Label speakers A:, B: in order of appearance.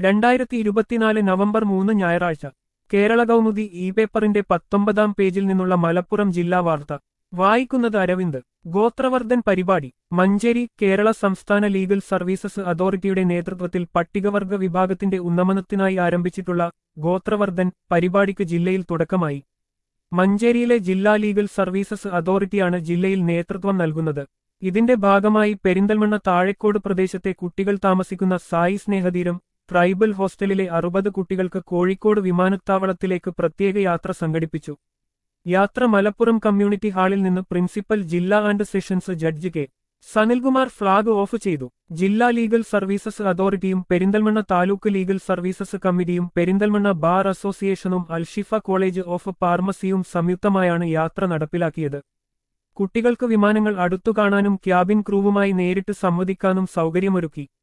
A: രണ്ടായിരത്തി ഇരുപത്തിനാല് നവംബർ മൂന്ന് ഞായറാഴ്ച കേരള കൗമുദി ഇ പേപ്പറിന്റെ പത്തൊമ്പതാം പേജിൽ നിന്നുള്ള മലപ്പുറം ജില്ലാ വാർത്ത വായിക്കുന്നത് അരവിന്ദ് ഗോത്രവർദ്ധൻ പരിപാടി മഞ്ചേരി കേരള സംസ്ഥാന ലീഗൽ സർവീസസ് അതോറിറ്റിയുടെ നേതൃത്വത്തിൽ പട്ടികവർഗ വിഭാഗത്തിന്റെ ഉന്നമനത്തിനായി ആരംഭിച്ചിട്ടുള്ള ഗോത്രവർദ്ധൻ പരിപാടിക്ക് ജില്ലയിൽ തുടക്കമായി മഞ്ചേരിയിലെ ജില്ലാ ലീഗൽ സർവീസസ് അതോറിറ്റിയാണ് ജില്ലയിൽ നേതൃത്വം നൽകുന്നത് ഇതിന്റെ ഭാഗമായി പെരിന്തൽമണ്ണ താഴെക്കോട് പ്രദേശത്തെ കുട്ടികൾ താമസിക്കുന്ന സായി സ്നേഹതീരം ട്രൈബൽ ഹോസ്റ്റലിലെ അറുപത് കുട്ടികൾക്ക് കോഴിക്കോട് വിമാനത്താവളത്തിലേക്ക് പ്രത്യേക യാത്ര സംഘടിപ്പിച്ചു യാത്ര മലപ്പുറം കമ്മ്യൂണിറ്റി ഹാളിൽ നിന്ന് പ്രിൻസിപ്പൽ ജില്ലാ and sessions judge K Sanilkumar flag off ചെയ്തു ജില്ലാ ലീഗൽ സർവീസസ് അതോറിറ്റിയും പെരിന്തൽമണ്ണ താലൂക്ക് ലീഗൽ സർവീസസ് കമ്മിറ്റിയും പെരിന്തൽമണ്ണ ബാർ അസോസിയേഷനും അൽഷിഫ കോളേജ് ഓഫ് ഫാർമസിയും സംയുക്തമായാണ് യാത്ര നടപ്പിലാക്കിയത് കുട്ടികൾക്ക് വിമാനങ്ങൾ അടുത്തു കാണാനും ക്യാബിൻ ക്രൂവുമായി നേരിട്ട് സംവദിക്കാനും സൗകര്യമൊരുക്കി